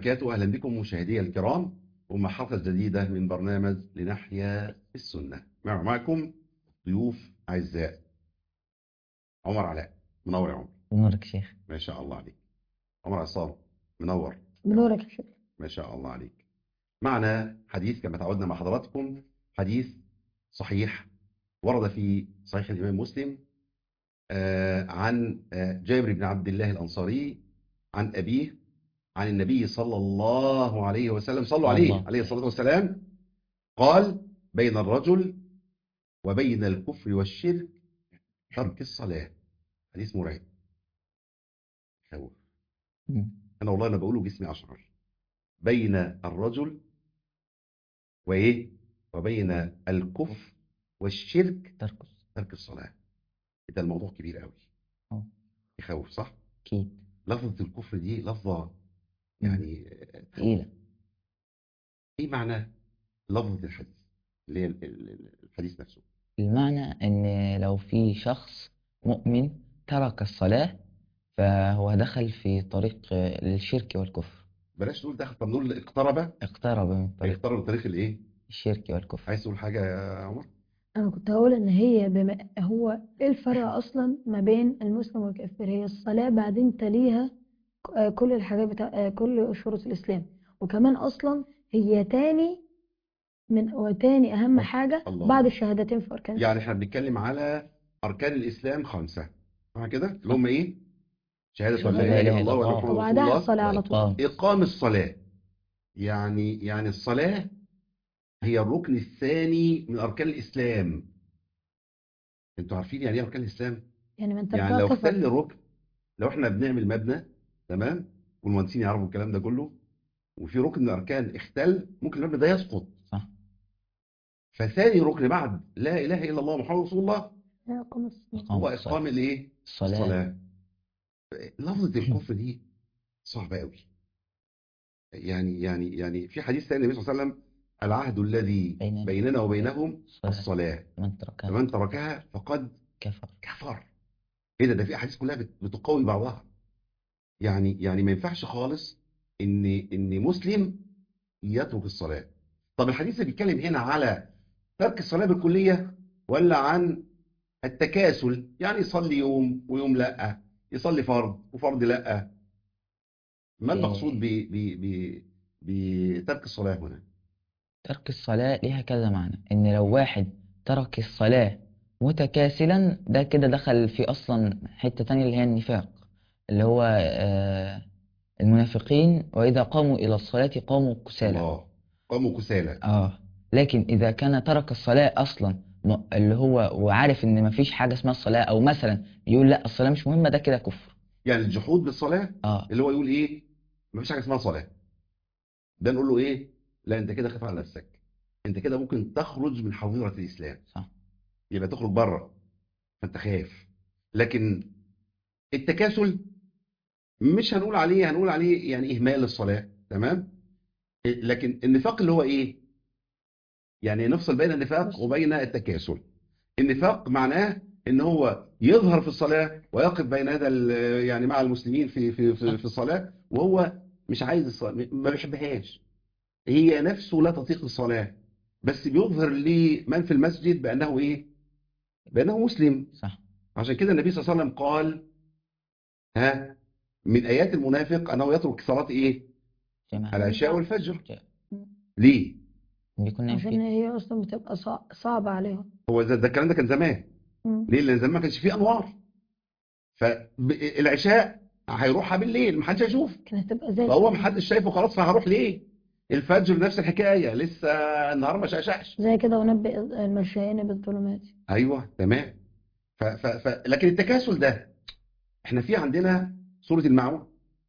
وبركاته أهلا بكم مشاهدي الكرام ومع حلقة جديدة من برنامج لنحيا السنة مع معكم ضيوف أعزاء عمر علاء منور يا عمر نورك شيخ ما شاء الله عليك عمر عصام منور بنورك يا شيخ ما شاء الله عليك معنا حديث كما تعودنا مع حضراتكم حديث صحيح ورد في صحيح الإمام مسلم آه، عن آه، جابر بن عبد الله الأنصاري عن أبيه عن النبي صلى الله عليه وسلم صلوا عليه الله. عليه الصلاة والسلام قال بين الرجل وبين الكفر والشرك ترك الصلاة حديث مرعب خوف مم. أنا والله أنا بقوله جسمي أشعر بين الرجل وإيه وبين الكفر والشرك تركز ترك الصلاة ده الموضوع كبير قوي أه. يخوف صح أكيد لفظة الكفر دي لفظة يعني آه، تقيلة ايه معنى لفظة الحديث اللي هي ال- ال- الحديث نفسه المعنى إن لو في شخص مؤمن ترك الصلاة فهو دخل في طريق آه، الشرك والكفر بلاش نقول دخل طب نقول اقترب اقترب من طريق اقترب طريق الايه الشرك والكفر عايز تقول حاجة يا عمر انا كنت هقول ان هي بما هو ايه الفرق اصلا ما بين المسلم والكافر هي الصلاة بعدين تليها آه، كل الحاجات بتاع آه، كل شروط الاسلام وكمان اصلا هي تاني من وتاني اهم حاجة الله. بعد الشهادتين في اركان يعني احنا بنتكلم على اركان الاسلام خمسة صح كده اللي هم ايه شهادة أن لا اله الا الله وان محمد رسول وبعدها الله الصلاة على طول وإقام إقام الصلاة يعني يعني الصلاة هي الركن الثاني من أركان الإسلام أنتوا عارفين يعني إيه أركان الإسلام؟ يعني ما انت يعني لو بتعتقد اختل ركن لو إحنا بنعمل مبنى تمام والمهندسين يعرفوا الكلام ده كله وفي ركن من الأركان اختل ممكن المبنى ده يسقط صح فثاني ركن بعد لا إله إلا الله محمد رسول الله إقام الصلاة. إقام هو الصلاة. إقام الإيه؟ الصلاة الصلاة لفظة الكفر دي صعبة قوي يعني يعني يعني في حديث ثاني النبي صلى الله عليه وسلم العهد الذي بيننا. بيننا وبينهم الصلاة الصلاة من تركها فمن تركها فقد كفر كفر ايه ده ده في احاديث كلها بت- بتقوي بعضها يعني يعني ما ينفعش خالص ان ان مسلم يترك الصلاة طب الحديث اللي بيتكلم هنا على ترك الصلاة بالكلية ولا عن التكاسل يعني يصلي يوم ويوم لا يصلي فرض وفرض لا ما إيه. المقصود ب ب ب بترك الصلاة هنا ترك الصلاة ليها كذا معنى إن لو واحد ترك الصلاة متكاسلا ده كده دخل في أصلا حتة تانية اللي هي النفاق اللي هو آه، المنافقين وإذا قاموا إلى الصلاة قاموا كسالى الله قاموا كسالى آه لكن إذا كان ترك الصلاة أصلا م- اللي هو وعارف إن مفيش حاجة اسمها الصلاة أو مثلا يقول لا الصلاة مش مهمة ده كده كفر يعني الجحود بالصلاة آه اللي هو يقول ايه مفيش حاجه اسمها صلاه ده نقول له ايه لا انت كده خاف على نفسك انت كده ممكن تخرج من حظيره الاسلام صح يبقى تخرج بره فانت خايف لكن التكاسل مش هنقول عليه هنقول عليه يعني اهمال للصلاه تمام لكن النفاق اللي هو ايه يعني نفصل بين النفاق وبين التكاسل النفاق معناه ان هو يظهر في الصلاه ويقف بين هذا ال- يعني مع المسلمين في في في, في الصلاه وهو مش عايز الصلاه ما بيحبهاش هي نفسه لا تطيق الصلاه بس بيظهر لمن في المسجد بانه ايه بانه مسلم صح عشان كده النبي صلى الله عليه وسلم قال ها من ايات المنافق انه يترك صلاه ايه جماعة العشاء والفجر ج- ليه بيكون نايم عشان فيه هي اصلا بتبقى صع- صعبة عليهم هو ده, ده الكلام ده كان زمان مم. ليه لان زمان ما كانش فيه انوار فالعشاء هيروحها بالليل ما حدش هيشوف كانت هتبقى زي فهو الفل. ما حدش شايفه خلاص فهروح ليه الفجر نفس الحكايه لسه النهار ما شقشقش زي كده ونبئ المشائين بالظلمات ايوه تمام ف ف ف لكن التكاسل ده احنا في عندنا سوره المعون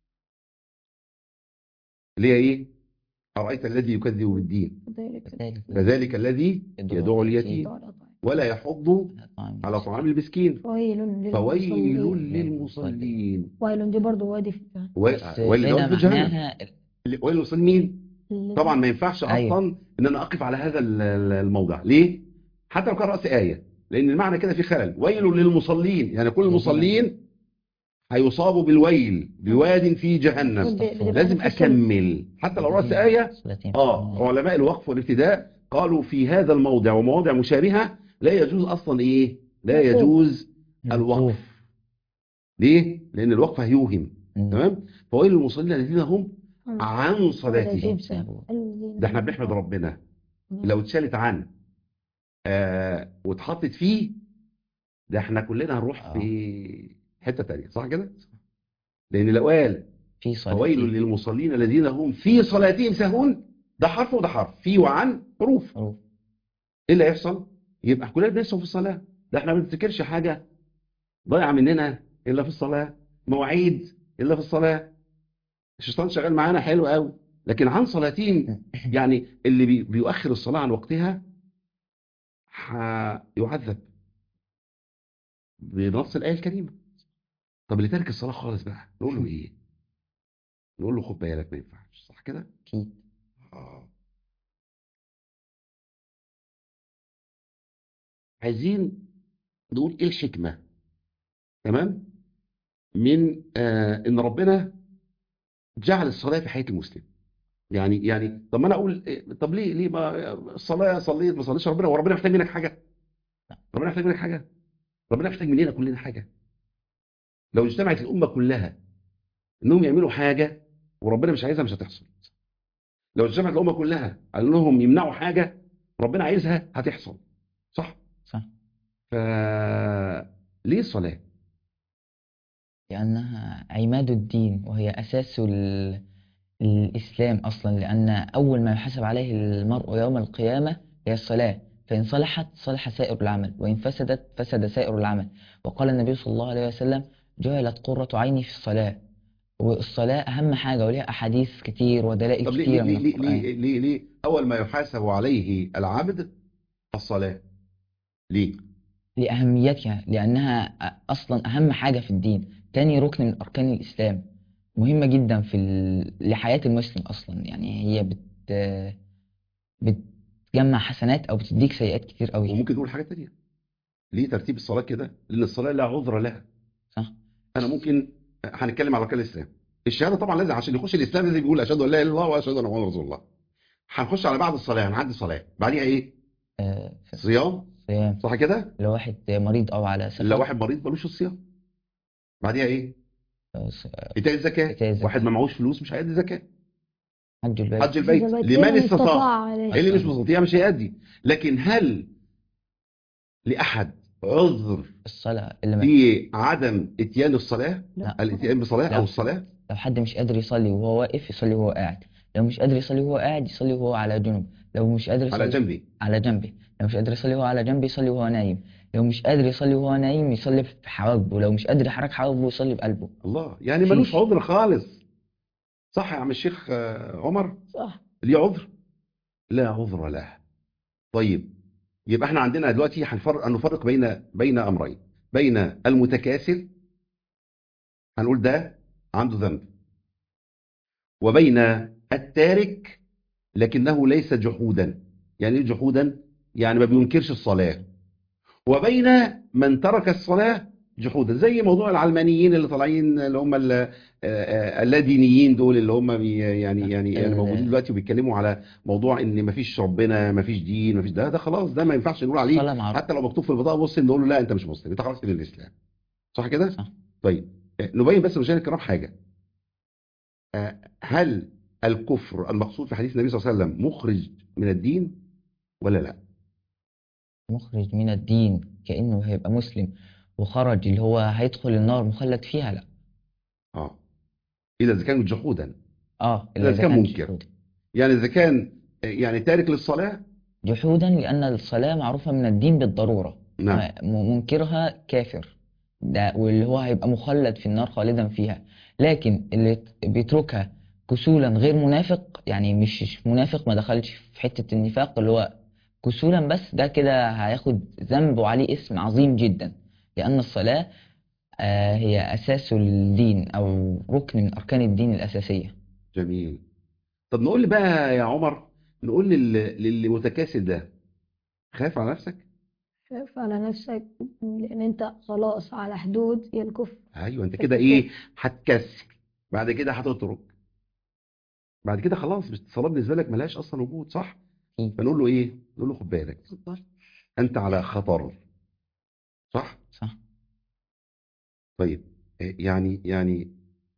اللي هي ايه ارايت الذي يكذب بالدين ذلك ذلك فذلك الذي يدعو يدعو اليتيم. اليتيم يدعو على طاعة. ولا يحض طعام على طعام المسكين فويل فويل للمصلين للمصلين ويل دي برضه وادي في و- بس ويل هنا ده في جهنم معناها ويل للمصلين مين طبعا ما ينفعش أيوة. اصلا ان انا اقف على هذا ال- ال- الموضع ليه حتى لو كان راس ايه لان المعنى كده في خلل ويل للمصلين يعني كل المصلين هيصاب بالويل بواد في جهنم ب- بتبقى لازم نفس السورة. اكمل حتى لو رأس آية صلاتين. اه علماء الوقف والابتداء قالوا في هذا الموضع ومواضع مشابهة لا يجوز اصلا ايه لا الوقوف. يجوز الوقف ليه لان الوقف هيوهم مم. تمام فويل للمصلين الذين هم عن صلاتهم سابوا. ده احنا بنحمد ربنا لو اتشالت عن آه واتحطت فيه ده احنا كلنا هنروح آه. في حتة تانية صح كده لان لو قال في صلاة فويل للمصلين الذين هم في صلاتهم سهون ده حرف وده حرف في وعن حروف حروف. ايه اللي هيحصل يبقى كلنا بنسهو في الصلاة ده احنا ما بنفتكرش حاجة ضايعة مننا الا في الصلاة مواعيد الا في الصلاة الشيطان شغال معانا حلو قوي لكن عن صلاتهم يعني اللي بي- بيؤخر الصلاة عن وقتها هيعذب بنص الآية الكريمة طب اللي ترك الصلاة خالص بقى نقول له ايه نقول له خد بالك ما ينفعش صح كده أكيد آه. عايزين نقول ايه الحكمة تمام من آه ان ربنا جعل الصلاة في حياة المسلم يعني يعني طب ما انا اقول إيه، طب ليه ليه ما الصلاة صليت ما صليتش ربنا وربنا محتاج منك حاجة ربنا محتاج منك حاجة ربنا محتاج مننا كلنا حاجة لو اجتمعت الأمة كلها انهم يعملوا حاجة وربنا مش عايزها مش هتحصل لو اجتمعت الأمة كلها على انهم يمنعوا حاجة ربنا عايزها هتحصل صح صح ف ليه الصلاة لأنها عماد الدين وهي أساس ال... الإسلام أصلا لأن أول ما يحاسب عليه المرء يوم القيامة هي الصلاة فإن صلحت صلح سائر العمل وإن فسدت فسد سائر العمل وقال النبي صلى الله عليه وسلم جعلت قرة عيني في الصلاة والصلاة أهم حاجة وليها أحاديث كتير ودلائل طب ليه كتيرة ليه من ليه القرآن ليه, ليه, ليه أول ما يحاسب عليه العبد الصلاة ليه لأهميتها لأنها أصلا أهم حاجة في الدين تاني ركن من أركان الإسلام مهمة جدا في ال... لحياة المسلم أصلا يعني هي بت بتجمع حسنات أو بتديك سيئات كتير قوي وممكن نقول حاجة تانية ليه ترتيب الصلاة كده لأن الصلاة لا عذر لها صح أنا ممكن هنتكلم على أركان الإسلام الشهادة طبعا لازم عشان يخش الإسلام لازم يقول أشهد أن لا إله إلا الله وأشهد أن محمدا رسول الله هنخش على بعد الصلاة هنعدي صلاة بعديها إيه آه، في صيام الصيام صح كده لو واحد مريض أو على لو سفر واحد مريض ملوش الصيام بعديها إيه آه، س- إيتاء الزكاة إيتاء الزكاة. واحد ما معهوش فلوس مش هيأدي زكاة حج البيت حج البيت لمن استطاع اللي مش مستطيع مش هيأدي لكن هل لأحد عذر الصلاة اللي ما... في عدم اتيان الصلاة لا الاتيان بصلاة لا. أو الصلاة لو حد مش قادر يصلي وهو واقف يصلي وهو قاعد لو مش قادر يصلي وهو قاعد يصلي وهو على جنب لو مش قادر على يصلي جنبي على جنبه لو مش قادر يصلي وهو على جنبه يصلي وهو نايم لو مش قادر يصلي وهو نايم يصلي في حواجبه لو مش قادر يحرك حواجبه يصلي بقلبه الله يعني مفيش. ملوش عذر خالص صح يا عم الشيخ آه، عمر صح ليه عذر لا عذر له طيب يبقى احنا عندنا دلوقتي هنفرق نفرق بين بين امرين بين المتكاسل هنقول ده عنده ذنب وبين التارك لكنه ليس جحودا يعني ايه جحودا يعني ما بينكرش الصلاة وبين من ترك الصلاة جحودا زي موضوع العلمانيين اللي طالعين اللي هم ال- آه، آه، اللادينيين دول اللي هم بي- يعني يعني يعني ال- موجودين دلوقتي وبيتكلموا على موضوع ان ما فيش ربنا ما فيش دين ما فيش ده ده خلاص ده ما ينفعش نقول عليه الصلاة معروفة حتى لو مكتوب في البطاقه مسلم نقول له لا انت مش مسلم انت خرجت من الاسلام صح كده صح. طيب آه، نبين بس للمشاهدين الكرام حاجه آه، هل الكفر المقصود في حديث النبي صلى الله عليه وسلم مخرج من الدين ولا لا مخرج من الدين كأنه هيبقى مسلم وخرج اللي هو هيدخل النار مخلد فيها لا اه اذا اذا كان جحودا اه إذا إذا كان كان منكر. جحودا يعني اذا كان آه، يعني تارك للصلاه جحودا لأن الصلاة معروفة من الدين بالضرورة نعم م- منكرها كافر ده واللي هو هيبقى مخلد في النار خالدا فيها لكن اللي ت- بيتركها كسولا غير منافق يعني مش منافق ما دخلش في حتة النفاق اللي هو كسولا بس ده كده هياخد ذنب وعليه اسم عظيم جدا لأن الصلاة آه، هي أساس الدين أو ركن من أركان الدين الأساسية جميل طب نقول لي بقى يا عمر نقول لل- للي متكاسل ده خايف على نفسك خاف على نفسك لان انت خلاص على حدود يا الكفر ايوه انت كده ايه هتكسل بعد كده هتترك بعد كده خلاص مش الصلاه بالنسبه لك ملهاش اصلا وجود صح أكيد. فنقول له ايه نقول له خد بالك اتفضل. انت على خطر صح صح طيب آه، يعني يعني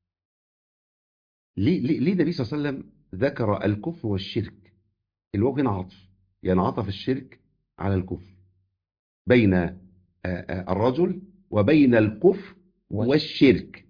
ليه ليه ليه النبي صلى الله عليه وسلم ذكر الكفر والشرك الواو هنا عطف يعني عطف الشرك على الكفر بين آه، آه، الرجل وبين الكفر وال- والشرك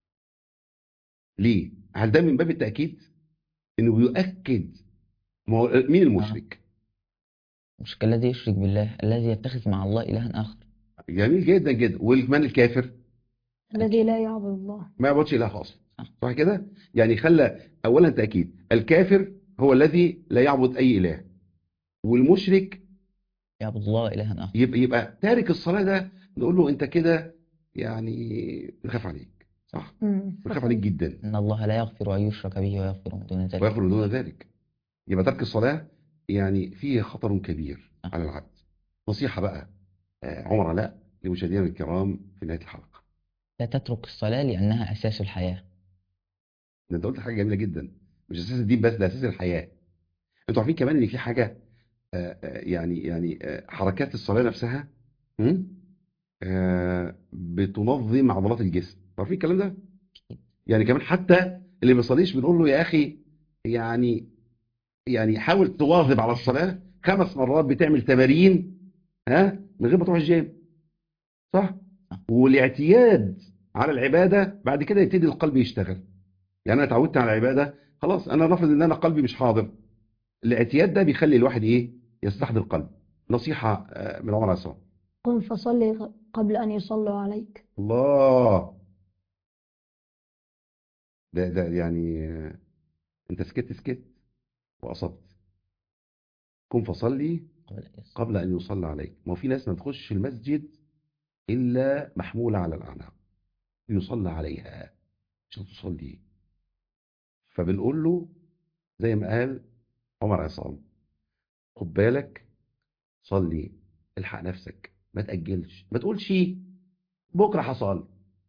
ليه هل ده من باب التأكيد انه بيؤكد ما هو مين المشرك مش كالذي يشرك بالله الذي يتخذ مع الله إلها آخر جميل جدا جدا والمان الكافر الذي لا يعبد الله ما يعبدش اله اصلا صح. صح كده يعني خلى اولا تاكيد الكافر هو الذي لا يعبد اي اله والمشرك يعبد الله إلها آخر يبقى يبقى تارك الصلاه ده نقول له انت كده يعني بنخاف عليك صح مم. بنخاف عليك جدا إن الله لا يغفر أن يشرك به ويغفر من دون ذلك ويغفر من دون ذلك يبقى ترك الصلاه يعني فيه خطر كبير صح. على العبد نصيحه بقى آه، عمر علاء لمشاهدينا الكرام في نهايه الحلقه لا تترك الصلاة لأنها أساس الحياة ده انت قلت حاجه جميله جدا مش اساس الدين بس ده اساس الحياه انتوا عارفين كمان ان في حاجه آه، آه، يعني يعني آه، حركات الصلاه نفسها م? آه، بتنظم عضلات الجسم عارفين الكلام ده أكيد. يعني كمان حتى اللي ما بيصليش بنقول له يا اخي يعني يعني حاول تواظب على الصلاه خمس مرات بتعمل تمارين ها من غير ما تروح الجيم صح صح. والاعتياد على العباده بعد كده يبتدي القلب يشتغل يعني انا اتعودت على العباده خلاص انا نفرض ان انا قلبي مش حاضر الاعتياد ده بيخلي الواحد ايه يستحضر القلب نصيحه آه، من عمر عصام قم فصلي قبل أن يصلوا عليك الله ده ده يعني آه، انت سكت سكت واصبت قم فصلي قبل أن يصلي. قبل ان يصلى عليك ما هو في ناس ما تخش المسجد الا محموله على الاعناق يصلى عليها عشان تصلي فبنقول له زي ما قال عمر عصام خد بالك صلي الحق نفسك ما تأجلش ما تقولش بكره هصلي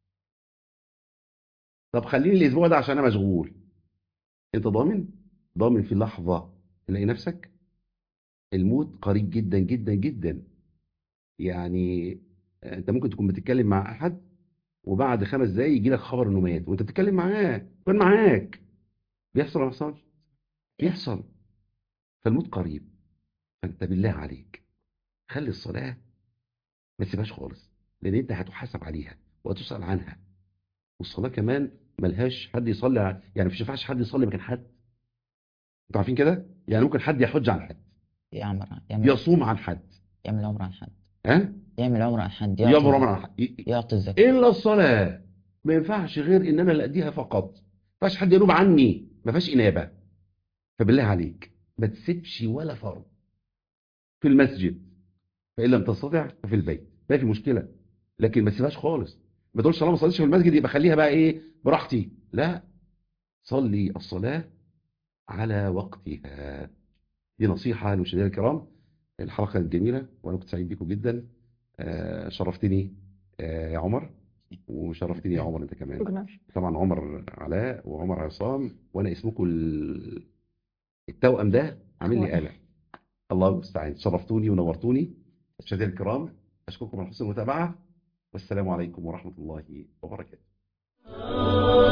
طب خليني الاسبوع ده عشان انا مشغول انت ضامن ضامن في لحظه تلاقي نفسك الموت قريب جدا جدا جدا يعني انت ممكن تكون بتتكلم مع احد وبعد خمس دقايق يجي لك خبر انه مات وانت بتتكلم معاه كان معاك بيحصل ولا ما بيحصلش بيحصل فالموت قريب فانت بالله عليك خلي الصلاه ما تسيبهاش خالص لان انت هتحاسب عليها وهتسال عنها والصلاه كمان ملهاش حد يصلي ع- يعني مش ينفعش حد يصلي مكان حد انتوا عارفين كده يعني ممكن حد يحج عن حد يعمر يعمل يصوم عن حد يعمل عمر عن حد ها يعمل عمر عن حد يعطي يامر عمر عن حد ي- يعطي الزكاة الا الصلاه ما ينفعش غير ان انا اللي اديها فقط ما ينفعش حد ينوب عني ما فيهاش انابه فبالله عليك ما تسيبش ولا فرض في المسجد فان لم تستطع ففي البيت ما في مشكله لكن ما تسيبهاش خالص ما تقولش طالما ما صليتش في المسجد يبقى خليها بقى ايه براحتي لا صلي الصلاه على وقتها دي نصيحه للمشاهدين الكرام الحلقه كانت جميله وانا كنت سعيد بيكم جدا آه، شرفتني آه، يا عمر وشرفتني يا عمر انت كمان شكرا طبعا عمر علاء وعمر عصام وانا اسمكم ال- التوأم ده عامل لي قلق الله المستعان شرفتوني ونورتوني مشاهدينا الكرام اشكركم على حسن المتابعه والسلام عليكم ورحمه الله وبركاته